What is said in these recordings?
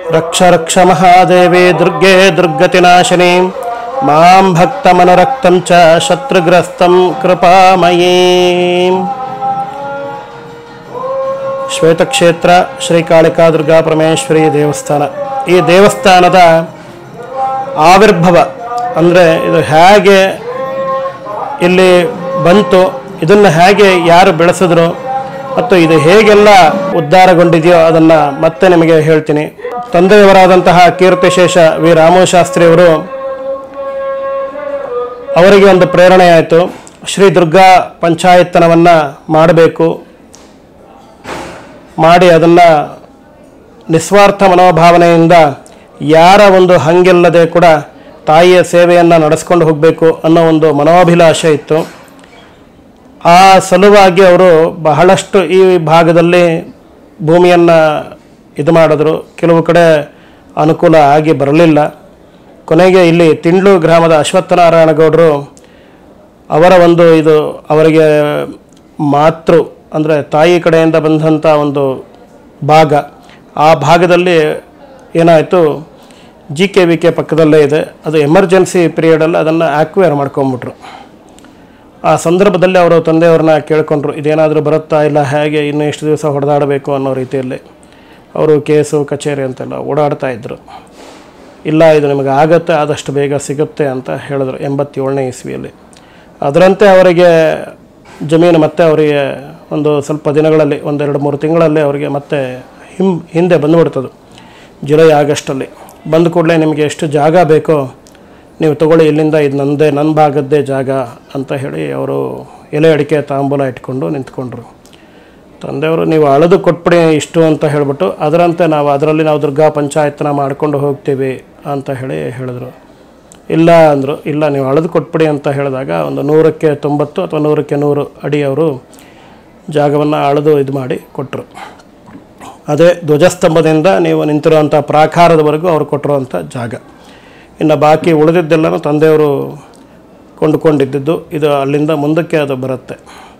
ರಕ್ಷ ರಕ್ಷ ಮಹಾದೇವಿ ದುರ್ಗೆ ದುರ್ಗತಿನಾಶಿನಿ ಮಾಂ ಭಕ್ತಮನುರಕ್ತಂ ಚ ಶತ್ರುಗ್ರಸ್ತಂ ಕೃಪಾಮಯೀ ಶ್ವೇತಕ್ಷೇತ್ರ ಶ್ರೀ ಕಾಳಿಕಾ ದುರ್ಗಾ ಪರಮೇಶ್ವರಿ ದೇವಸ್ಥಾನ ಈ ದೇವಸ್ಥಾನದ ಆವಿರ್ಭವ ಅಂದರೆ ಇದು ಹೇಗೆ ಇಲ್ಲಿ ಬಂತು ಇದನ್ನು ಹೇಗೆ ಯಾರು ಬೆಳೆಸಿದ್ರು ಮತ್ತು ಇದು ಹೇಗೆಲ್ಲ ಉದ್ಧಾರಗೊಂಡಿದೆಯೋ ಅದನ್ನು ಮತ್ತೆ ನಿಮಗೆ ಹೇಳ್ತೀನಿ ತಂದೆಯವರಾದಂತಹ ಕೀರ್ತಿಶೇಷ ವಿ ರಾಮಶಾಸ್ತ್ರಿಯವರು ಅವರಿಗೆ ಒಂದು ಪ್ರೇರಣೆ ಆಯಿತು ಶ್ರೀ ದುರ್ಗಾ ಪಂಚಾಯತನವನ್ನು ಮಾಡಬೇಕು ಮಾಡಿ ಅದನ್ನು ನಿಸ್ವಾರ್ಥ ಮನೋಭಾವನೆಯಿಂದ ಯಾರ ಒಂದು ಹಂಗಿಲ್ಲದೆ ಕೂಡ ತಾಯಿಯ ಸೇವೆಯನ್ನು ನಡೆಸ್ಕೊಂಡು ಹೋಗಬೇಕು ಅನ್ನೋ ಒಂದು ಮನೋಭಿಲಾಷೆ ಇತ್ತು ಆ ಸಲುವಾಗಿ ಅವರು ಬಹಳಷ್ಟು ಈ ಭಾಗದಲ್ಲಿ ಭೂಮಿಯನ್ನು ಇದು ಮಾಡಿದ್ರು ಕೆಲವು ಕಡೆ ಅನುಕೂಲ ಆಗಿ ಬರಲಿಲ್ಲ ಕೊನೆಗೆ ಇಲ್ಲಿ ತಿಂಡ್ಲು ಗ್ರಾಮದ ಅಶ್ವತ್ಥನಾರಾಯಣ ಗೌಡರು ಅವರ ಒಂದು ಇದು ಅವರಿಗೆ ಮಾತೃ ಅಂದರೆ ತಾಯಿ ಕಡೆಯಿಂದ ಬಂದಂಥ ಒಂದು ಭಾಗ ಆ ಭಾಗದಲ್ಲಿ ಏನಾಯಿತು ಜಿ ಕೆ ವಿ ಕೆ ಪಕ್ಕದಲ್ಲೇ ಇದೆ ಅದು ಎಮರ್ಜೆನ್ಸಿ ಪೀರಿಯಡಲ್ಲಿ ಅದನ್ನು ಆಕ್ವೇರ್ ಮಾಡ್ಕೊಂಬಿಟ್ರು ಆ ಸಂದರ್ಭದಲ್ಲಿ ಅವರು ತಂದೆಯವ್ರನ್ನ ಕೇಳ್ಕೊಂಡ್ರು ಇದೇನಾದರೂ ಬರುತ್ತಾ ಇಲ್ಲ ಹೇಗೆ ಇನ್ನೂ ಎಷ್ಟು ದಿವಸ ಹೊಡೆದಾಡಬೇಕು ಅನ್ನೋ ರೀತಿಯಲ್ಲಿ ಅವರು ಕೇಸು ಕಚೇರಿ ಅಂತೆಲ್ಲ ಓಡಾಡ್ತಾ ಇದ್ದರು ಇಲ್ಲ ಇದು ನಿಮಗೆ ಆಗತ್ತೆ ಆದಷ್ಟು ಬೇಗ ಸಿಗುತ್ತೆ ಅಂತ ಹೇಳಿದ್ರು ಎಂಬತ್ತೇಳನೇ ಇಸ್ವಿಯಲ್ಲಿ ಅದರಂತೆ ಅವರಿಗೆ ಜಮೀನು ಮತ್ತೆ ಅವರಿಗೆ ಒಂದು ಸ್ವಲ್ಪ ದಿನಗಳಲ್ಲಿ ಒಂದೆರಡು ಮೂರು ತಿಂಗಳಲ್ಲಿ ಅವರಿಗೆ ಮತ್ತೆ ಹಿಂ ಹಿಂದೆ ಬಂದುಬಿಡ್ತದೆ ಜುಲೈ ಆಗಸ್ಟಲ್ಲಿ ಬಂದ ಕೂಡಲೇ ನಿಮಗೆ ಎಷ್ಟು ಜಾಗ ಬೇಕೋ ನೀವು ತಗೊಳ್ಳಿ ಇಲ್ಲಿಂದ ಇದು ನಂದೇ ನನ್ನ ಭಾಗದ್ದೇ ಜಾಗ ಅಂತ ಹೇಳಿ ಅವರು ಎಲೆ ಅಡಿಕೆ ತಾಂಬೂಲ ಇಟ್ಕೊಂಡು ನಿಂತ್ಕೊಂಡ್ರು ತಂದೆಯವರು ನೀವು ಅಳದು ಕೊಟ್ಬಿಡಿ ಇಷ್ಟು ಅಂತ ಹೇಳಿಬಿಟ್ಟು ಅದರಂತೆ ನಾವು ಅದರಲ್ಲಿ ನಾವು ದುರ್ಗಾ ಪಂಚಾಯತ್ನ ಮಾಡ್ಕೊಂಡು ಹೋಗ್ತೀವಿ ಅಂತ ಹೇಳಿ ಹೇಳಿದ್ರು ಇಲ್ಲ ಅಂದರು ಇಲ್ಲ ನೀವು ಅಳದು ಕೊಟ್ಬಿಡಿ ಅಂತ ಹೇಳಿದಾಗ ಒಂದು ನೂರಕ್ಕೆ ತೊಂಬತ್ತು ಅಥವಾ ನೂರಕ್ಕೆ ನೂರು ಅಡಿ ಅವರು ಜಾಗವನ್ನು ಅಳೆದು ಇದು ಮಾಡಿ ಕೊಟ್ಟರು ಅದೇ ಧ್ವಜಸ್ತಂಭದಿಂದ ನೀವು ನಿಂತಿರುವಂಥ ಪ್ರಾಕಾರದವರೆಗೂ ಅವರು ಕೊಟ್ಟಿರುವಂಥ ಜಾಗ ಇನ್ನು ಬಾಕಿ ಉಳಿದಿದ್ದೆಲ್ಲನೂ ತಂದೆಯವರು ಕೊಂಡುಕೊಂಡಿದ್ದು ಇದು ಅಲ್ಲಿಂದ ಮುಂದಕ್ಕೆ ಅದು ಬರುತ್ತೆ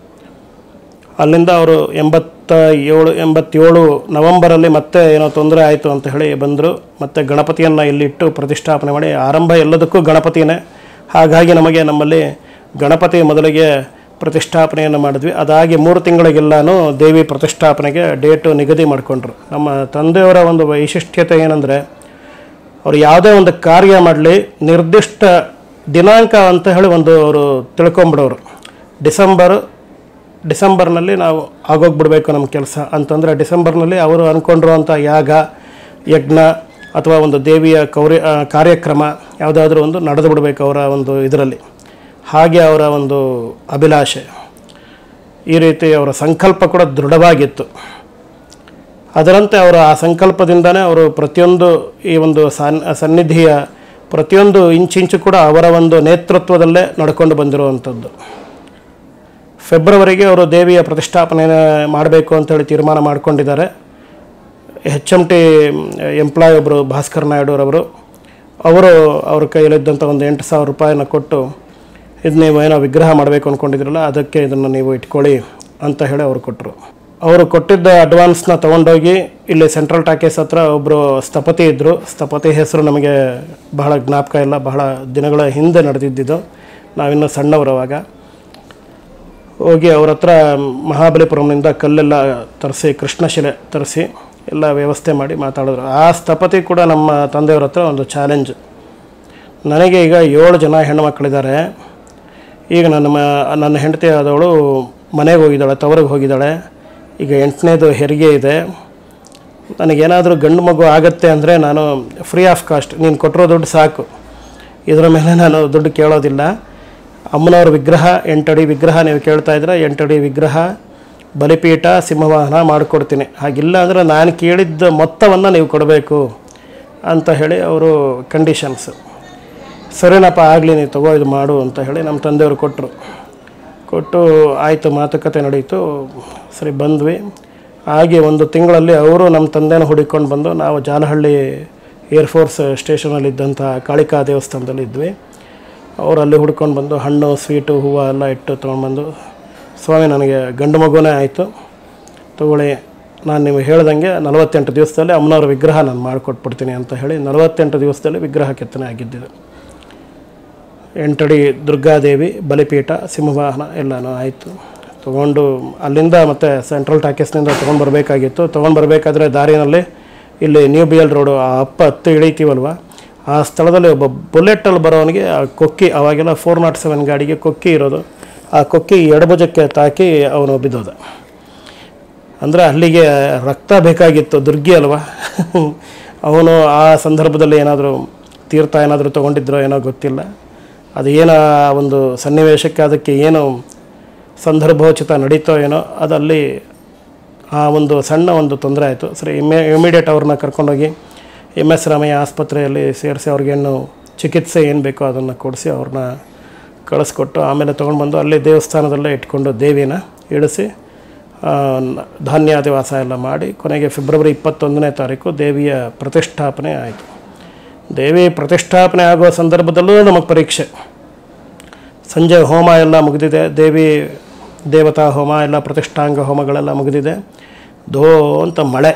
ಅಲ್ಲಿಂದ ಅವರು ಎಂಬತ್ತ ಏಳು ಎಂಬತ್ತೇಳು ನವಂಬರಲ್ಲಿ ಮತ್ತೆ ಏನೋ ತೊಂದರೆ ಆಯಿತು ಅಂತ ಹೇಳಿ ಬಂದರು ಮತ್ತು ಗಣಪತಿಯನ್ನು ಇಲ್ಲಿಟ್ಟು ಪ್ರತಿಷ್ಠಾಪನೆ ಮಾಡಿ ಆರಂಭ ಎಲ್ಲದಕ್ಕೂ ಗಣಪತಿನೇ ಹಾಗಾಗಿ ನಮಗೆ ನಮ್ಮಲ್ಲಿ ಗಣಪತಿ ಮೊದಲಿಗೆ ಪ್ರತಿಷ್ಠಾಪನೆಯನ್ನು ಮಾಡಿದ್ವಿ ಅದಾಗಿ ಮೂರು ತಿಂಗಳಿಗೆಲ್ಲನೂ ದೇವಿ ಪ್ರತಿಷ್ಠಾಪನೆಗೆ ಡೇಟು ನಿಗದಿ ಮಾಡಿಕೊಂಡ್ರು ನಮ್ಮ ತಂದೆಯವರ ಒಂದು ವೈಶಿಷ್ಟ್ಯತೆ ಏನಂದರೆ ಅವರು ಯಾವುದೇ ಒಂದು ಕಾರ್ಯ ಮಾಡಲಿ ನಿರ್ದಿಷ್ಟ ದಿನಾಂಕ ಅಂತ ಹೇಳಿ ಒಂದು ಅವರು ತಿಳ್ಕೊಂಬಿಡೋರು ಡಿಸೆಂಬರ್ ಡಿಸೆಂಬರ್ನಲ್ಲಿ ನಾವು ಆಗೋಗ್ಬಿಡ್ಬೇಕು ನಮ್ಮ ಕೆಲಸ ಅಂತಂದರೆ ಡಿಸೆಂಬರ್ನಲ್ಲಿ ಅವರು ಅಂದ್ಕೊಂಡಿರುವಂಥ ಯಾಗ ಯಜ್ಞ ಅಥವಾ ಒಂದು ದೇವಿಯ ಕೌರ್ಯ ಆ, ಕಾರ್ಯಕ್ರಮ ಯಾವುದಾದ್ರೂ ಒಂದು ನಡೆದು ಬಿಡಬೇಕು ಅವರ ಒಂದು ಇದರಲ್ಲಿ ಹಾಗೆ ಅವರ ಒಂದು ಅಭಿಲಾಷೆ ಈ ರೀತಿ ಅವರ ಸಂಕಲ್ಪ ಕೂಡ ದೃಢವಾಗಿತ್ತು ಅದರಂತೆ ಅವರು ಆ ಸಂಕಲ್ಪದಿಂದನೇ ಅವರು ಪ್ರತಿಯೊಂದು ಈ ಒಂದು ಸನ್ ಸನ್ನಿಧಿಯ ಪ್ರತಿಯೊಂದು ಇಂಚಿಂಚು ಕೂಡ ಅವರ ಒಂದು ನೇತೃತ್ವದಲ್ಲೇ ನಡ್ಕೊಂಡು ಬಂದಿರುವಂಥದ್ದು ಫೆಬ್ರವರಿಗೆ ಅವರು ದೇವಿಯ ಪ್ರತಿಷ್ಠಾಪನೆ ಮಾಡಬೇಕು ಅಂತೇಳಿ ತೀರ್ಮಾನ ಮಾಡಿಕೊಂಡಿದ್ದಾರೆ ಎಚ್ ಎಮ್ ಟಿ ಎಂಪ್ಲಾಯ್ ಒಬ್ಬರು ಭಾಸ್ಕರ್ ನಾಯ್ಡುರವರು ಅವರು ಅವ್ರ ಕೈಯಲ್ಲಿದ್ದಂಥ ಒಂದು ಎಂಟು ಸಾವಿರ ರೂಪಾಯಿನ ಕೊಟ್ಟು ಇದು ನೀವು ಏನೋ ವಿಗ್ರಹ ಮಾಡಬೇಕು ಅಂದ್ಕೊಂಡಿದ್ರಲ್ಲ ಅದಕ್ಕೆ ಇದನ್ನು ನೀವು ಇಟ್ಕೊಳ್ಳಿ ಅಂತ ಹೇಳಿ ಅವರು ಕೊಟ್ಟರು ಅವರು ಕೊಟ್ಟಿದ್ದ ಅಡ್ವಾನ್ಸ್ನ ತೊಗೊಂಡೋಗಿ ಇಲ್ಲಿ ಸೆಂಟ್ರಲ್ ಟಾಕೀಸ್ ಹತ್ರ ಒಬ್ಬರು ಸ್ಥಪತಿ ಇದ್ದರು ಸ್ಥಪತಿ ಹೆಸರು ನಮಗೆ ಬಹಳ ಜ್ಞಾಪಕ ಇಲ್ಲ ಬಹಳ ದಿನಗಳ ಹಿಂದೆ ನಡೆದಿದ್ದಿದ್ದು ನಾವಿನ್ನೂ ಸಣ್ಣವರು ಅವಾಗ ಹೋಗಿ ಅವ್ರ ಹತ್ರ ಮಹಾಬಲಿಪುರಂನಿಂದ ಕಲ್ಲೆಲ್ಲ ತರಿಸಿ ಕೃಷ್ಣಶಿಲೆ ತರಿಸಿ ಎಲ್ಲ ವ್ಯವಸ್ಥೆ ಮಾಡಿ ಮಾತಾಡಿದ್ರು ಆ ಸ್ಥಪತಿ ಕೂಡ ನಮ್ಮ ತಂದೆಯವ್ರ ಹತ್ರ ಒಂದು ಚಾಲೆಂಜ್ ನನಗೆ ಈಗ ಏಳು ಜನ ಹೆಣ್ಣುಮಕ್ಕಳಿದ್ದಾರೆ ಈಗ ನನ್ನ ಮ ನನ್ನ ಹೆಂಡತಿ ಆದವಳು ಮನೆಗೆ ಹೋಗಿದ್ದಾಳೆ ತವರಿಗೆ ಹೋಗಿದ್ದಾಳೆ ಈಗ ಎಂಟನೇದು ಹೆರಿಗೆ ಇದೆ ನನಗೇನಾದರೂ ಗಂಡು ಮಗು ಆಗತ್ತೆ ಅಂದರೆ ನಾನು ಫ್ರೀ ಆಫ್ ಕಾಸ್ಟ್ ನೀನು ಕೊಟ್ಟಿರೋ ದುಡ್ಡು ಸಾಕು ಇದರ ಮೇಲೆ ನಾನು ದುಡ್ಡು ಕೇಳೋದಿಲ್ಲ ಅಮ್ಮನವ್ರ ವಿಗ್ರಹ ಎಂಟಡಿ ವಿಗ್ರಹ ನೀವು ಕೇಳ್ತಾ ಇದ್ರೆ ಎಂಟಡಿ ವಿಗ್ರಹ ಬಲಿಪೀಠ ಸಿಂಹವಾಹನ ಮಾಡಿಕೊಡ್ತೀನಿ ಹಾಗಿಲ್ಲ ಅಂದರೆ ನಾನು ಕೇಳಿದ್ದ ಮೊತ್ತವನ್ನು ನೀವು ಕೊಡಬೇಕು ಅಂತ ಹೇಳಿ ಅವರು ಕಂಡೀಷನ್ಸ್ ಸರಿನಪ್ಪ ಆಗಲಿ ನೀವು ತಗೋ ಇದು ಮಾಡು ಅಂತ ಹೇಳಿ ನಮ್ಮ ತಂದೆಯವರು ಕೊಟ್ಟರು ಕೊಟ್ಟು ಆಯಿತು ಮಾತುಕತೆ ನಡೀತು ಸರಿ ಬಂದ್ವಿ ಹಾಗೆ ಒಂದು ತಿಂಗಳಲ್ಲಿ ಅವರು ನಮ್ಮ ತಂದೆನ ಹುಡುಕೊಂಡು ಬಂದು ನಾವು ಜಾಲಹಳ್ಳಿ ಏರ್ಫೋರ್ಸ್ ಸ್ಟೇಷನಲ್ಲಿದ್ದಂಥ ಕಾಳಿಕಾ ದೇವಸ್ಥಾನದಲ್ಲಿ ಇದ್ವಿ ಅವರು ಅಲ್ಲಿ ಹುಡ್ಕೊಂಡು ಬಂದು ಹಣ್ಣು ಸ್ವೀಟು ಹೂವು ಎಲ್ಲ ಇಟ್ಟು ತೊಗೊಂಡ್ಬಂದು ಸ್ವಾಮಿ ನನಗೆ ಗಂಡು ಮಗುನೇ ಆಯಿತು ತಗೊಳ್ಳಿ ನಾನು ನಿಮಗೆ ಹೇಳ್ದಂಗೆ ನಲವತ್ತೆಂಟು ದಿವಸದಲ್ಲಿ ಅಮ್ಮನವ್ರ ವಿಗ್ರಹ ನಾನು ಮಾಡಿಕೊಟ್ಬಿಡ್ತೀನಿ ಅಂತ ಹೇಳಿ ನಲವತ್ತೆಂಟು ದಿವಸದಲ್ಲಿ ವಿಗ್ರಹ ಕೆತ್ತನೆ ಆಗಿದ್ದಿದೆ ಎಂಟಡಿ ದುರ್ಗಾದೇವಿ ಬಲಿಪೀಠ ಸಿಂಹವಾಹನ ಎಲ್ಲನೂ ಆಯಿತು ತೊಗೊಂಡು ಅಲ್ಲಿಂದ ಮತ್ತೆ ಸೆಂಟ್ರಲ್ ಟಾಕೀಸ್ನಿಂದ ತೊಗೊಂಡು ಬರಬೇಕಾಗಿತ್ತು ತೊಗೊಂಡು ಬರಬೇಕಾದ್ರೆ ದಾರಿನಲ್ಲಿ ಇಲ್ಲಿ ನ್ಯೂ ಬಿ ಎಲ್ ರೋಡು ಆ ಅಪ್ಪ ಹತ್ತು ಇಳಿತೀವಲ್ವ ಆ ಸ್ಥಳದಲ್ಲಿ ಒಬ್ಬ ಬುಲೆಟಲ್ಲಿ ಬರೋವನಿಗೆ ಆ ಕೊಕ್ಕಿ ಅವಾಗೆಲ್ಲ ಫೋರ್ ನಾಟ್ ಸೆವೆನ್ ಗಾಡಿಗೆ ಕೊಕ್ಕಿ ಇರೋದು ಆ ಕೊಕ್ಕಿ ಎಡಭುಜಕ್ಕೆ ತಾಕಿ ಅವನು ಬಿದ್ದೋದ ಅಂದರೆ ಅಲ್ಲಿಗೆ ರಕ್ತ ಬೇಕಾಗಿತ್ತು ದುರ್ಗಿ ಅಲ್ವಾ ಅವನು ಆ ಸಂದರ್ಭದಲ್ಲಿ ಏನಾದರೂ ತೀರ್ಥ ಏನಾದರೂ ತೊಗೊಂಡಿದ್ರೋ ಏನೋ ಗೊತ್ತಿಲ್ಲ ಅದು ಏನು ಆ ಒಂದು ಸನ್ನಿವೇಶಕ್ಕೆ ಅದಕ್ಕೆ ಏನು ಸಂದರ್ಭೋಚಿತ ನಡೀತೋ ಏನೋ ಅದಲ್ಲಿ ಆ ಒಂದು ಸಣ್ಣ ಒಂದು ತೊಂದರೆ ಆಯಿತು ಸರಿ ಇಮ್ಮೆ ಇಮಿಡಿಯೇಟ್ ಅವ್ರನ್ನ ಕರ್ಕೊಂಡೋಗಿ ಎಮ್ ಎಸ್ ರಾಮಯ್ಯ ಆಸ್ಪತ್ರೆಯಲ್ಲಿ ಸೇರಿಸಿ ಅವ್ರಿಗೇನು ಚಿಕಿತ್ಸೆ ಏನು ಬೇಕೋ ಅದನ್ನು ಕೊಡಿಸಿ ಅವ್ರನ್ನ ಕಳಿಸ್ಕೊಟ್ಟು ಆಮೇಲೆ ತೊಗೊಂಡು ಬಂದು ಅಲ್ಲಿ ದೇವಸ್ಥಾನದಲ್ಲೇ ಇಟ್ಕೊಂಡು ದೇವಿನ ಇಳಿಸಿ ಆ, ನ- ಧಾನ್ಯಾದಿವಾಸ ಎಲ್ಲ ಮಾಡಿ ಕೊನೆಗೆ ಫೆಬ್ರವರಿ ಇಪ್ಪತ್ತೊಂದನೇ ತಾರೀಕು ದೇವಿಯ ಪ್ರತಿಷ್ಠಾಪನೆ ಆಯಿತು ದೇವಿ ಪ್ರತಿಷ್ಠಾಪನೆ ಆಗುವ ಸಂದರ್ಭದಲ್ಲೂ ನಮಗೆ ಪರೀಕ್ಷೆ ಸಂಜೆ ಹೋಮ ಎಲ್ಲ ಮುಗಿದಿದೆ ದೇವಿ ದೇವತಾ ಹೋಮ ಎಲ್ಲ ಪ್ರತಿಷ್ಠಾಂಗ ಹೋಮಗಳೆಲ್ಲ ಮುಗಿದಿದೆ ದೋ ಅಂತ ಮಳೆ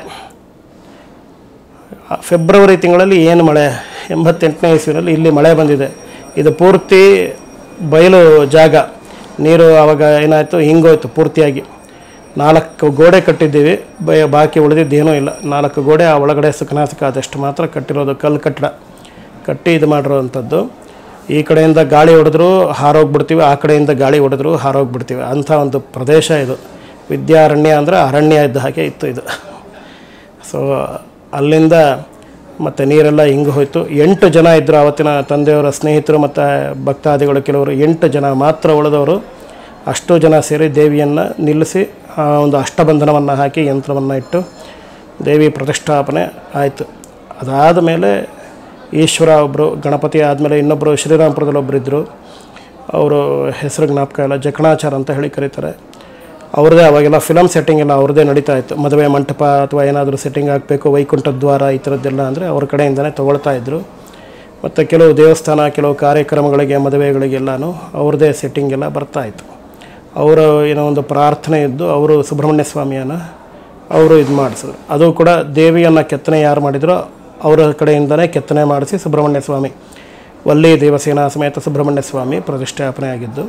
ಆ ಫೆಬ್ರವರಿ ತಿಂಗಳಲ್ಲಿ ಏನು ಮಳೆ ಎಂಬತ್ತೆಂಟನೇ ಇಸ್ವಿನಲ್ಲಿ ಇಲ್ಲಿ ಮಳೆ ಬಂದಿದೆ ಇದು ಪೂರ್ತಿ ಬಯಲು ಜಾಗ ನೀರು ಆವಾಗ ಏನಾಯಿತು ಹಿಂಗೋಯ್ತು ಪೂರ್ತಿಯಾಗಿ ನಾಲ್ಕು ಗೋಡೆ ಕಟ್ಟಿದ್ದೀವಿ ಬಯ ಬಾಕಿ ಉಳಿದಿದ್ದೇನೂ ಇಲ್ಲ ನಾಲ್ಕು ಗೋಡೆ ಆ ಒಳಗಡೆ ಸುಖನಾಸಿಕ ಆದಷ್ಟು ಮಾತ್ರ ಕಟ್ಟಿರೋದು ಕಲ್ಲು ಕಟ್ಟಡ ಕಟ್ಟಿ ಇದು ಮಾಡಿರೋವಂಥದ್ದು ಈ ಕಡೆಯಿಂದ ಗಾಳಿ ಹೊಡೆದ್ರು ಹಾರೋಗ್ಬಿಡ್ತೀವಿ ಆ ಕಡೆಯಿಂದ ಗಾಳಿ ಹೊಡೆದ್ರು ಹಾರೋಗ್ಬಿಡ್ತೀವಿ ಅಂಥ ಒಂದು ಪ್ರದೇಶ ಇದು ವಿದ್ಯಾರಣ್ಯ ಅಂದರೆ ಅರಣ್ಯ ಇದ್ದ ಹಾಗೆ ಇತ್ತು ಇದು ಸೊ ಅಲ್ಲಿಂದ ಮತ್ತು ನೀರೆಲ್ಲ ಹಿಂಗೆ ಹೋಯಿತು ಎಂಟು ಜನ ಇದ್ದರು ಆವತ್ತಿನ ತಂದೆಯವರ ಸ್ನೇಹಿತರು ಮತ್ತು ಭಕ್ತಾದಿಗಳು ಕೆಲವರು ಎಂಟು ಜನ ಮಾತ್ರ ಉಳಿದವರು ಅಷ್ಟು ಜನ ಸೇರಿ ದೇವಿಯನ್ನು ನಿಲ್ಲಿಸಿ ಆ ಒಂದು ಅಷ್ಟಬಂಧನವನ್ನು ಹಾಕಿ ಯಂತ್ರವನ್ನು ಇಟ್ಟು ದೇವಿ ಪ್ರತಿಷ್ಠಾಪನೆ ಆಯಿತು ಅದಾದ ಮೇಲೆ ಈಶ್ವರ ಒಬ್ಬರು ಗಣಪತಿ ಆದಮೇಲೆ ಇನ್ನೊಬ್ಬರು ಶ್ರೀರಾಮಪುರದಲ್ಲಿ ಒಬ್ಬರು ಇದ್ದರು ಅವರು ಹೆಸರು ಜ್ಞಾಪಕ ಇಲ್ಲ ಜಕಣಾಚಾರ ಅಂತ ಹೇಳಿ ಕರೀತಾರೆ ಅವ್ರದ್ದೇ ಅವಾಗೆಲ್ಲ ಫಿಲಮ್ ಸೆಟ್ಟಿಂಗ್ ಎಲ್ಲ ಅವ್ರದ್ದೇ ನಡೀತಾ ಇತ್ತು ಮದುವೆ ಮಂಟಪ ಅಥವಾ ಏನಾದರೂ ಸೆಟ್ಟಿಂಗ್ ಆಗಬೇಕು ವೈಕುಂಠ ದ್ವಾರ ಈ ಥರದ್ದೆಲ್ಲ ಅಂದರೆ ಅವ್ರ ಕಡೆಯಿಂದನೇ ತೊಗೊಳ್ತಾ ಇದ್ದರು ಮತ್ತು ಕೆಲವು ದೇವಸ್ಥಾನ ಕೆಲವು ಕಾರ್ಯಕ್ರಮಗಳಿಗೆ ಮದುವೆಗಳಿಗೆಲ್ಲನೂ ಅವ್ರದ್ದೇ ಸೆಟ್ಟಿಂಗ್ ಎಲ್ಲ ಬರ್ತಾ ಇತ್ತು ಅವರು ಏನೋ ಒಂದು ಪ್ರಾರ್ಥನೆ ಇದ್ದು ಅವರು ಸುಬ್ರಹ್ಮಣ್ಯ ಸ್ವಾಮಿಯನ್ನು ಅವರು ಇದು ಮಾಡಿಸಿದ್ರು ಅದು ಕೂಡ ದೇವಿಯನ್ನು ಕೆತ್ತನೆ ಯಾರು ಮಾಡಿದ್ರೋ ಅವರ ಕಡೆಯಿಂದನೇ ಕೆತ್ತನೆ ಮಾಡಿಸಿ ಸುಬ್ರಹ್ಮಣ್ಯ ಸ್ವಾಮಿ ವಲ್ಲಿ ದೇವಸೇನಾ ಸಮೇತ ಸುಬ್ರಹ್ಮಣ್ಯ ಸ್ವಾಮಿ ಪ್ರತಿಷ್ಠಾಪನೆ ಆಗಿದ್ದು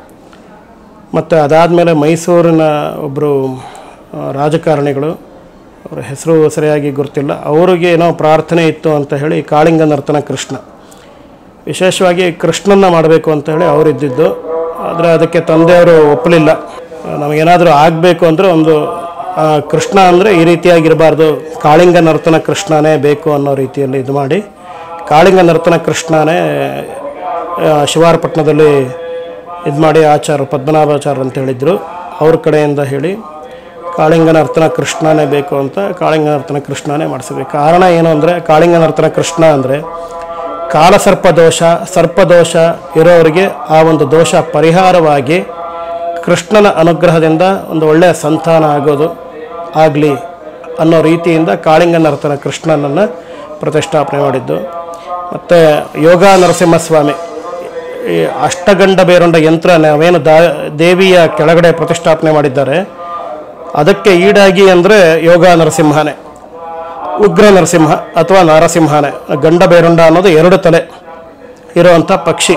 ಮತ್ತು ಅದಾದಮೇಲೆ ಮೈಸೂರಿನ ಒಬ್ಬರು ರಾಜಕಾರಣಿಗಳು ಅವರ ಹೆಸರು ಸರಿಯಾಗಿ ಗೊತ್ತಿಲ್ಲ ಅವರಿಗೆ ಏನೋ ಪ್ರಾರ್ಥನೆ ಇತ್ತು ಅಂತ ಹೇಳಿ ಕಾಳಿಂಗ ನರ್ತನ ಕೃಷ್ಣ ವಿಶೇಷವಾಗಿ ಕೃಷ್ಣನ್ನ ಮಾಡಬೇಕು ಅಂತ ಹೇಳಿ ಅವರಿದ್ದಿದ್ದು ಆದರೆ ಅದಕ್ಕೆ ತಂದೆಯವರು ಒಪ್ಪಲಿಲ್ಲ ನಮಗೇನಾದರೂ ಆಗಬೇಕು ಅಂದರೆ ಒಂದು ಆ, ಕೃಷ್ಣ ಅಂದರೆ ಈ ರೀತಿಯಾಗಿರಬಾರ್ದು ಕಾಳಿಂಗ ನರ್ತನ ಕೃಷ್ಣನೇ ಬೇಕು ಅನ್ನೋ ರೀತಿಯಲ್ಲಿ ಇದು ಮಾಡಿ ಕಾಳಿಂಗ ನರ್ತನ ಕೃಷ್ಣನೇ ಆ, ಶಿವಾರಪಟ್ಟಣದಲ್ಲಿ ಇದು ಮಾಡಿ ಆಚಾರ್ಯ ಪದ್ಮನಾಭಾಚಾರ್ಯ ಅಂತ ಹೇಳಿದರು ಅವ್ರ ಕಡೆಯಿಂದ ಹೇಳಿ ಕಾಳಿಂಗ ನರ್ತನ ಕೃಷ್ಣನೇ ಬೇಕು ಅಂತ ಕಾಳಿಂಗ ನರ್ತನ ಕೃಷ್ಣನೇ ಮಾಡಿಸಿದ್ವಿ ಕಾರಣ ಏನು ಅಂದರೆ ಕಾಳಿಂಗ ನರ್ತನ ಕೃಷ್ಣ ಅಂದರೆ ಕಾಲಸರ್ಪ ದೋಷ ಸರ್ಪದೋಷ ಇರೋರಿಗೆ ಆ ಒಂದು ದೋಷ ಪರಿಹಾರವಾಗಿ ಕೃಷ್ಣನ ಅನುಗ್ರಹದಿಂದ ಒಂದು ಒಳ್ಳೆಯ ಸಂತಾನ ಆಗೋದು ಆಗಲಿ ಅನ್ನೋ ರೀತಿಯಿಂದ ಕಾಳಿಂಗ ನರ್ತನ ಕೃಷ್ಣನನ್ನು ಪ್ರತಿಷ್ಠಾಪನೆ ಮಾಡಿದ್ದು ಮತ್ತು ಯೋಗ ನರಸಿಂಹಸ್ವಾಮಿ ಈ ಅಷ್ಟಗಂಡ ಬೇರೊಂಡ ಯಂತ್ರ ನಾವೇನು ದಾ ದೇವಿಯ ಕೆಳಗಡೆ ಪ್ರತಿಷ್ಠಾಪನೆ ಮಾಡಿದ್ದಾರೆ ಅದಕ್ಕೆ ಈಡಾಗಿ ಅಂದರೆ ಯೋಗ ನರಸಿಂಹನೇ ಉಗ್ರ ನರಸಿಂಹ ಅಥವಾ ನಾರಸಿಂಹನೇ ಗಂಡ ಬೇರುಂಡ ಅನ್ನೋದು ಎರಡು ತಲೆ ಇರುವಂಥ ಪಕ್ಷಿ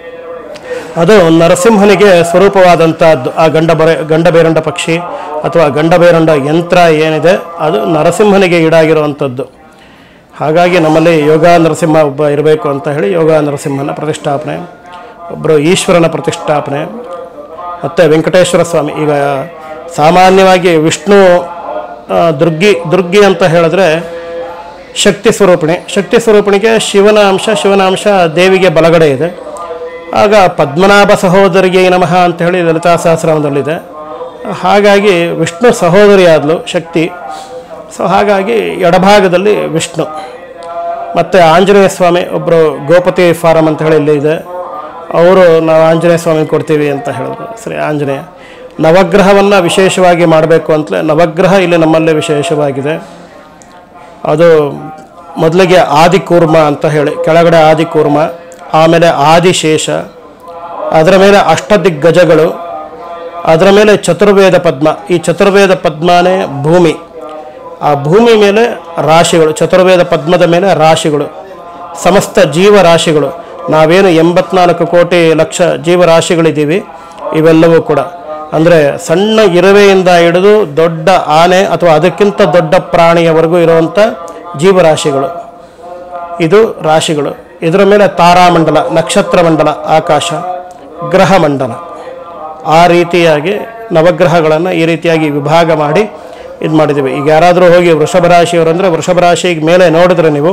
ಅದು ನರಸಿಂಹನಿಗೆ ಸ್ವರೂಪವಾದಂಥದ್ದು ಆ ಗಂಡ ಬರೆ ಗಂಡ ಬೇರುಂಡ ಪಕ್ಷಿ ಅಥವಾ ಗಂಡ ಬೇರುಂಡ ಯಂತ್ರ ಏನಿದೆ ಅದು ನರಸಿಂಹನಿಗೆ ಈಡಾಗಿರುವಂಥದ್ದು ಹಾಗಾಗಿ ನಮ್ಮಲ್ಲಿ ಯೋಗ ನರಸಿಂಹ ಒಬ್ಬ ಇರಬೇಕು ಅಂತ ಹೇಳಿ ಯೋಗ ನರಸಿಂಹನ ಪ್ರತಿಷ್ಠಾಪನೆ ಒಬ್ಬರು ಈಶ್ವರನ ಪ್ರತಿಷ್ಠಾಪನೆ ಮತ್ತು ವೆಂಕಟೇಶ್ವರ ಸ್ವಾಮಿ ಈಗ ಸಾಮಾನ್ಯವಾಗಿ ವಿಷ್ಣು ಆ, ದುರ್ಗಿ ದುರ್ಗಿ ಅಂತ ಹೇಳಿದ್ರೆ ಶಕ್ತಿ ಸ್ವರೂಪಿಣಿ ಶಕ್ತಿ ಸ್ವರೂಪಿಣಿಗೆ ಶಿವನ ಅಂಶ ಶಿವನ ಅಂಶ ದೇವಿಗೆ ಬಲಗಡೆ ಇದೆ ಆಗ ಪದ್ಮನಾಭ ಸಹೋದರಿಗೆ ನಮಃ ಅಂತ ಹೇಳಿ ಲಲಿತಾ ಸಹಸ್ರನಾಮದಲ್ಲಿದೆ ಹಾಗಾಗಿ ವಿಷ್ಣು ಸಹೋದರಿ ಆದಲು ಶಕ್ತಿ ಸೊ ಹಾಗಾಗಿ ಎಡಭಾಗದಲ್ಲಿ ವಿಷ್ಣು ಮತ್ತು ಆಂಜನೇಯ ಸ್ವಾಮಿ ಒಬ್ಬರು ಗೋಪತಿ ಫಾರಂ ಅಂತ ಹೇಳಿ ಇಲ್ಲಿ ಇದೆ ಅವರು ನಾವು ಆಂಜನೇಯ ಸ್ವಾಮಿ ಕೊಡ್ತೀವಿ ಅಂತ ಹೇಳಿದ್ರು ಸರಿ ಆಂಜನೇಯ ನವಗ್ರಹವನ್ನು ವಿಶೇಷವಾಗಿ ಮಾಡಬೇಕು ಅಂತಲೇ ನವಗ್ರಹ ಇಲ್ಲಿ ನಮ್ಮಲ್ಲೇ ವಿಶೇಷವಾಗಿದೆ ಅದು ಮೊದಲಿಗೆ ಆದಿಕೂರ್ಮ ಅಂತ ಹೇಳಿ ಕೆಳಗಡೆ ಆದಿಕೂರ್ಮ ಆಮೇಲೆ ಆದಿಶೇಷ ಅದರ ಮೇಲೆ ಅಷ್ಟದಿಗ್ಗಜಗಳು ಅದರ ಮೇಲೆ ಚತುರ್ವೇದ ಪದ್ಮ ಈ ಚತುರ್ವೇದ ಪದ್ಮನೇ ಭೂಮಿ ಆ ಭೂಮಿ ಮೇಲೆ ರಾಶಿಗಳು ಚತುರ್ವೇದ ಪದ್ಮದ ಮೇಲೆ ರಾಶಿಗಳು ಸಮಸ್ತ ಜೀವರಾಶಿಗಳು ನಾವೇನು ಎಂಬತ್ನಾಲ್ಕು ಕೋಟಿ ಲಕ್ಷ ಜೀವರಾಶಿಗಳಿದ್ದೀವಿ ಇವೆಲ್ಲವೂ ಕೂಡ ಅಂದರೆ ಸಣ್ಣ ಇರುವೆಯಿಂದ ಹಿಡಿದು ದೊಡ್ಡ ಆನೆ ಅಥವಾ ಅದಕ್ಕಿಂತ ದೊಡ್ಡ ಪ್ರಾಣಿಯವರೆಗೂ ಇರುವಂಥ ಜೀವರಾಶಿಗಳು ಇದು ರಾಶಿಗಳು ಇದರ ಮೇಲೆ ತಾರಾಮಂಡಲ ನಕ್ಷತ್ರ ಮಂಡಲ ಆಕಾಶ ಗ್ರಹ ಮಂಡಲ ಆ ರೀತಿಯಾಗಿ ನವಗ್ರಹಗಳನ್ನು ಈ ರೀತಿಯಾಗಿ ವಿಭಾಗ ಮಾಡಿ ಇದು ಮಾಡಿದ್ದೀವಿ ಈಗ ಯಾರಾದರೂ ಹೋಗಿ ವೃಷಭ ರಾಶಿಯವರು ಅಂದರೆ ವೃಷಭ ರಾಶಿಗೆ ಮೇಲೆ ನೋಡಿದ್ರೆ ನೀವು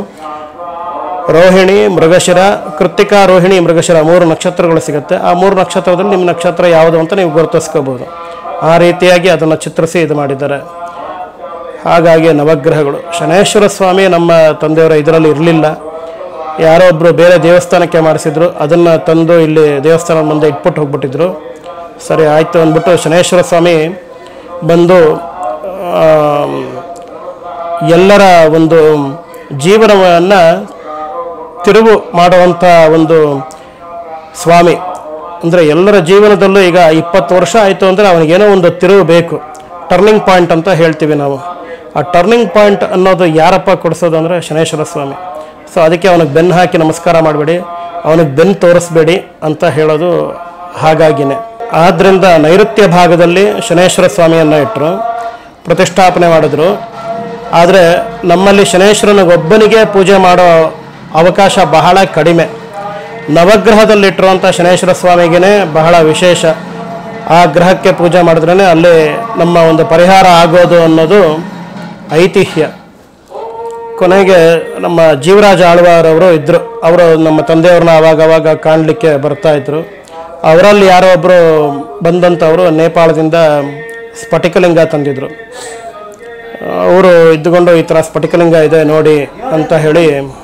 ರೋಹಿಣಿ ಮೃಗಶಿರ ಕೃತ್ತಿಕಾ ರೋಹಿಣಿ ಮೃಗಶಿರ ಮೂರು ನಕ್ಷತ್ರಗಳು ಸಿಗುತ್ತೆ ಆ ಮೂರು ನಕ್ಷತ್ರದಲ್ಲಿ ನಿಮ್ಮ ನಕ್ಷತ್ರ ಯಾವುದು ಅಂತ ನೀವು ಗುರುತಿಸ್ಕೋಬೋದು ಆ ರೀತಿಯಾಗಿ ಅದನ್ನು ಚಿತ್ರಿಸಿ ಇದು ಮಾಡಿದ್ದಾರೆ ಹಾಗಾಗಿ ನವಗ್ರಹಗಳು ಶನೇಶ್ವರ ಸ್ವಾಮಿ ನಮ್ಮ ತಂದೆಯವರ ಇದರಲ್ಲಿ ಇರಲಿಲ್ಲ ಯಾರೋ ಒಬ್ಬರು ಬೇರೆ ದೇವಸ್ಥಾನಕ್ಕೆ ಮಾಡಿಸಿದ್ರು ಅದನ್ನು ತಂದು ಇಲ್ಲಿ ದೇವಸ್ಥಾನದ ಮುಂದೆ ಇಟ್ಬಿಟ್ಟು ಹೋಗ್ಬಿಟ್ಟಿದ್ರು ಸರಿ ಆಯಿತು ಅಂದ್ಬಿಟ್ಟು ಶನೇಶ್ವರ ಸ್ವಾಮಿ ಬಂದು ಆ, ಎಲ್ಲರ ಒಂದು ಜೀವನವನ್ನು ತಿರುವು ಮಾಡುವಂಥ ಒಂದು ಸ್ವಾಮಿ ಅಂದರೆ ಎಲ್ಲರ ಜೀವನದಲ್ಲೂ ಈಗ ಇಪ್ಪತ್ತು ವರ್ಷ ಆಯಿತು ಅಂದರೆ ಅವನಿಗೇನೋ ಒಂದು ತಿರುವು ಬೇಕು ಟರ್ನಿಂಗ್ ಪಾಯಿಂಟ್ ಅಂತ ಹೇಳ್ತೀವಿ ನಾವು ಆ ಟರ್ನಿಂಗ್ ಪಾಯಿಂಟ್ ಅನ್ನೋದು ಯಾರಪ್ಪ ಕೊಡಿಸೋದು ಅಂದರೆ ಶನೇಶ್ವರ ಸ್ವಾಮಿ ಸೊ ಅದಕ್ಕೆ ಅವನಿಗೆ ಬೆನ್ನು ಹಾಕಿ ನಮಸ್ಕಾರ ಮಾಡಬೇಡಿ ಅವನಿಗೆ ಬೆನ್ನು ತೋರಿಸ್ಬೇಡಿ ಅಂತ ಹೇಳೋದು ಹಾಗಾಗಿನೇ ಆದ್ದರಿಂದ ನೈಋತ್ಯ ಭಾಗದಲ್ಲಿ ಶನೇಶ್ವರ ಸ್ವಾಮಿಯನ್ನು ಇಟ್ಟರು ಪ್ರತಿಷ್ಠಾಪನೆ ಮಾಡಿದ್ರು ಆದರೆ ನಮ್ಮಲ್ಲಿ ಶನೇಶ್ವರನಿಗೊಬ್ಬನಿಗೆ ಪೂಜೆ ಮಾಡೋ ಅವಕಾಶ ಬಹಳ ಕಡಿಮೆ ನವಗ್ರಹದಲ್ಲಿಟ್ಟಿರುವಂಥ ಶನೇಶ್ವರ ಸ್ವಾಮಿಗೇ ಬಹಳ ವಿಶೇಷ ಆ ಗ್ರಹಕ್ಕೆ ಪೂಜೆ ಮಾಡಿದ್ರೇ ಅಲ್ಲಿ ನಮ್ಮ ಒಂದು ಪರಿಹಾರ ಆಗೋದು ಅನ್ನೋದು ಐತಿಹ್ಯ ಕೊನೆಗೆ ನಮ್ಮ ಜೀವರಾಜ ಆಳ್ವಾರವರು ಇದ್ದರು ಅವರು ನಮ್ಮ ತಂದೆಯವ್ರನ್ನ ಅವಾಗ ಅವಾಗ ಕಾಣಲಿಕ್ಕೆ ಬರ್ತಾ ಇದ್ರು ಅವರಲ್ಲಿ ಯಾರೋ ಒಬ್ಬರು ಬಂದಂಥವರು ನೇಪಾಳದಿಂದ ಸ್ಫಟಿಕಲಿಂಗ ತಂದಿದ್ರು ಅವರು ಇದ್ದುಕೊಂಡು ಈ ಥರ ಸ್ಫಟಿಕಲಿಂಗ ಇದೆ ನೋಡಿ ಅಂತ ಹೇಳಿ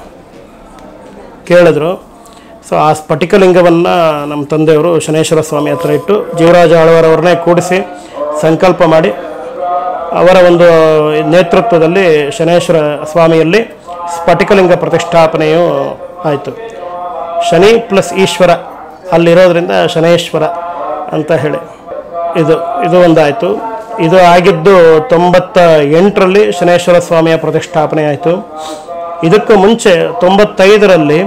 ಕೇಳಿದ್ರು ಸೊ ಆ ಸ್ಫಟಿಕಲಿಂಗವನ್ನು ನಮ್ಮ ತಂದೆಯವರು ಶನೇಶ್ವರ ಸ್ವಾಮಿ ಹತ್ರ ಇಟ್ಟು ಜೀವರಾಜ ಆಳ್ವಾರವ್ರನ್ನೇ ಕೂಡಿಸಿ ಸಂಕಲ್ಪ ಮಾಡಿ ಅವರ ಒಂದು ನೇತೃತ್ವದಲ್ಲಿ ಶನೇಶ್ವರ ಸ್ವಾಮಿಯಲ್ಲಿ ಸ್ಫಟಿಕಲಿಂಗ ಪ್ರತಿಷ್ಠಾಪನೆಯು ಆಯಿತು ಶನಿ ಪ್ಲಸ್ ಈಶ್ವರ ಅಲ್ಲಿರೋದ್ರಿಂದ ಶನೇಶ್ವರ ಅಂತ ಹೇಳಿ ಇದು ಇದು ಒಂದಾಯಿತು ಇದು ಆಗಿದ್ದು ತೊಂಬತ್ತ ಎಂಟರಲ್ಲಿ ಶನೇಶ್ವರ ಸ್ವಾಮಿಯ ಪ್ರತಿಷ್ಠಾಪನೆ ಆಯಿತು ಇದಕ್ಕೂ ಮುಂಚೆ ತೊಂಬತ್ತೈದರಲ್ಲಿ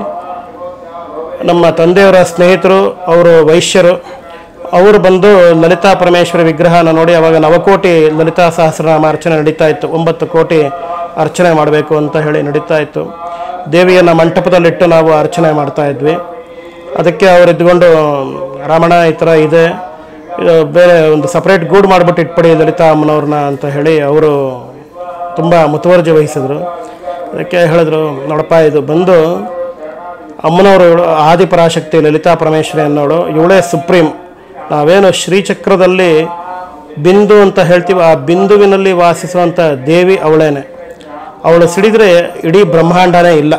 ನಮ್ಮ ತಂದೆಯವರ ಸ್ನೇಹಿತರು ಅವರು ವೈಶ್ಯರು ಅವರು ಬಂದು ಲಲಿತಾ ಪರಮೇಶ್ವರಿ ವಿಗ್ರಹನ ನೋಡಿ ಅವಾಗ ನವಕೋಟಿ ಲಲಿತಾ ಸಹಸ್ರನಾಮ ಅರ್ಚನೆ ನಡೀತಾ ಇತ್ತು ಒಂಬತ್ತು ಕೋಟಿ ಅರ್ಚನೆ ಮಾಡಬೇಕು ಅಂತ ಹೇಳಿ ನಡೀತಾ ಇತ್ತು ದೇವಿಯನ್ನು ಮಂಟಪದಲ್ಲಿಟ್ಟು ನಾವು ಅರ್ಚನೆ ಮಾಡ್ತಾ ಇದ್ವಿ ಅದಕ್ಕೆ ಅವರು ಇದ್ಕೊಂಡು ರಮಣ ಈ ಥರ ಇದೆ ಇದು ಬೇರೆ ಒಂದು ಸಪ್ರೇಟ್ ಗೂಡು ಮಾಡಿಬಿಟ್ಟು ಇಟ್ಬಿಡಿ ಲಲಿತಾ ಅಮ್ಮನವ್ರನ್ನ ಅಂತ ಹೇಳಿ ಅವರು ತುಂಬ ಮುತುವರ್ಜಿ ವಹಿಸಿದ್ರು ಅದಕ್ಕೆ ಹೇಳಿದ್ರು ನೋಡಪ್ಪ ಇದು ಬಂದು ಅಮ್ಮನವರು ಇವಳು ಆದಿಪರಾಶಕ್ತಿ ಲಲಿತಾ ಪರಮೇಶ್ವರಿ ಅನ್ನೋಳು ಇವಳೇ ಸುಪ್ರೀಂ ನಾವೇನು ಶ್ರೀಚಕ್ರದಲ್ಲಿ ಬಿಂದು ಅಂತ ಹೇಳ್ತೀವಿ ಆ ಬಿಂದುವಿನಲ್ಲಿ ವಾಸಿಸುವಂಥ ದೇವಿ ಅವಳೇನೆ ಅವಳು ಸಿಡಿದರೆ ಇಡೀ ಬ್ರಹ್ಮಾಂಡನೇ ಇಲ್ಲ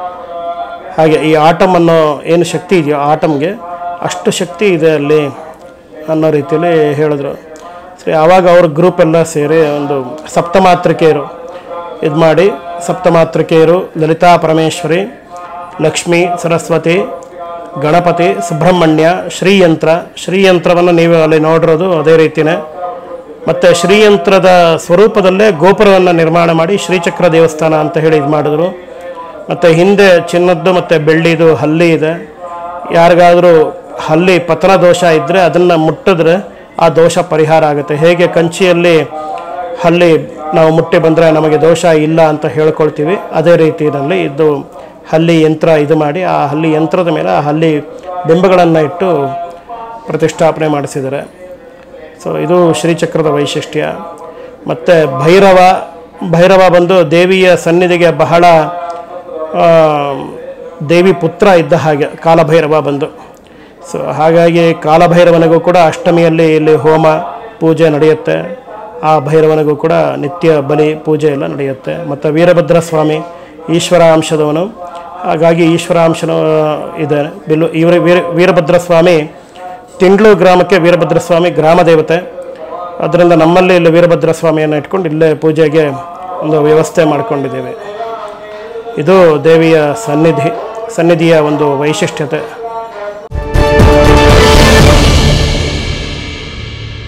ಹಾಗೆ ಈ ಆಟಮ್ ಅನ್ನೋ ಏನು ಶಕ್ತಿ ಇದೆಯೋ ಆಟಮ್ಗೆ ಅಷ್ಟು ಶಕ್ತಿ ಇದೆ ಅಲ್ಲಿ ಅನ್ನೋ ರೀತಿಯಲ್ಲಿ ಹೇಳಿದ್ರು ಸರಿ ಆವಾಗ ಅವ್ರ ಗ್ರೂಪ್ ಎಲ್ಲ ಸೇರಿ ಒಂದು ಸಪ್ತಮಾತೃಕೆಯರು ಇದು ಮಾಡಿ ಸಪ್ತಮಾತೃಕೆಯರು ಲಲಿತಾ ಪರಮೇಶ್ವರಿ ಲಕ್ಷ್ಮಿ ಸರಸ್ವತಿ ಗಣಪತಿ ಸುಬ್ರಹ್ಮಣ್ಯ ಶ್ರೀಯಂತ್ರ ಶ್ರೀಯಂತ್ರವನ್ನು ನೀವು ಅಲ್ಲಿ ನೋಡಿರೋದು ಅದೇ ರೀತಿಯೇ ಮತ್ತು ಶ್ರೀಯಂತ್ರದ ಸ್ವರೂಪದಲ್ಲೇ ಗೋಪುರವನ್ನು ನಿರ್ಮಾಣ ಮಾಡಿ ಶ್ರೀಚಕ್ರ ದೇವಸ್ಥಾನ ಅಂತ ಹೇಳಿ ಇದು ಮಾಡಿದ್ರು ಮತ್ತು ಹಿಂದೆ ಚಿನ್ನದ್ದು ಮತ್ತು ಬೆಳ್ಳಿದು ಹಲ್ಲಿ ಇದೆ ಯಾರಿಗಾದರೂ ಹಲ್ಲಿ ಪತನ ದೋಷ ಇದ್ದರೆ ಅದನ್ನು ಮುಟ್ಟಿದ್ರೆ ಆ ದೋಷ ಪರಿಹಾರ ಆಗುತ್ತೆ ಹೇಗೆ ಕಂಚಿಯಲ್ಲಿ ಹಲ್ಲಿ ನಾವು ಮುಟ್ಟಿ ಬಂದರೆ ನಮಗೆ ದೋಷ ಇಲ್ಲ ಅಂತ ಹೇಳ್ಕೊಳ್ತೀವಿ ಅದೇ ರೀತಿಯಲ್ಲಿ ಇದು ಹಲ್ಲಿ ಯಂತ್ರ ಇದು ಮಾಡಿ ಆ ಹಲ್ಲಿ ಯಂತ್ರದ ಮೇಲೆ ಆ ಹಲ್ಲಿ ಬಿಂಬಗಳನ್ನು ಇಟ್ಟು ಪ್ರತಿಷ್ಠಾಪನೆ ಮಾಡಿಸಿದ್ದಾರೆ ಸೊ ಇದು ಶ್ರೀಚಕ್ರದ ವೈಶಿಷ್ಟ್ಯ ಮತ್ತು ಭೈರವ ಭೈರವ ಬಂದು ದೇವಿಯ ಸನ್ನಿಧಿಗೆ ಬಹಳ ಆ, ದೇವಿ ಪುತ್ರ ಇದ್ದ ಹಾಗೆ ಕಾಲಭೈರವ ಬಂದು ಸೊ ಹಾಗಾಗಿ ಕಾಲಭೈರವನಿಗೂ ಕೂಡ ಅಷ್ಟಮಿಯಲ್ಲಿ ಇಲ್ಲಿ ಹೋಮ ಪೂಜೆ ನಡೆಯುತ್ತೆ ಆ ಭೈರವನಿಗೂ ಕೂಡ ನಿತ್ಯ ಬಲಿ ಪೂಜೆ ಎಲ್ಲ ನಡೆಯುತ್ತೆ ಮತ್ತು ವೀರಭದ್ರ ಸ್ವಾಮಿ ಈಶ್ವರ ಅಂಶದವನು ಹಾಗಾಗಿ ಈಶ್ವರಾಂಶನ ಇದೆ ಬಿಲ್ಲು ಇವರ ವೀರ ವೀರಭದ್ರ ಸ್ವಾಮಿ ತಿಂಡ್ಲು ಗ್ರಾಮಕ್ಕೆ ವೀರಭದ್ರ ಸ್ವಾಮಿ ಗ್ರಾಮ ದೇವತೆ ಅದರಿಂದ ನಮ್ಮಲ್ಲಿ ಇಲ್ಲಿ ವೀರಭದ್ರ ಸ್ವಾಮಿಯನ್ನು ಇಟ್ಕೊಂಡು ಇಲ್ಲೇ ಪೂಜೆಗೆ ಒಂದು ವ್ಯವಸ್ಥೆ ಮಾಡ್ಕೊಂಡಿದ್ದೇವೆ ಇದು ದೇವಿಯ ಸನ್ನಿಧಿ ಸನ್ನಿಧಿಯ ಒಂದು ವೈಶಿಷ್ಟ್ಯತೆ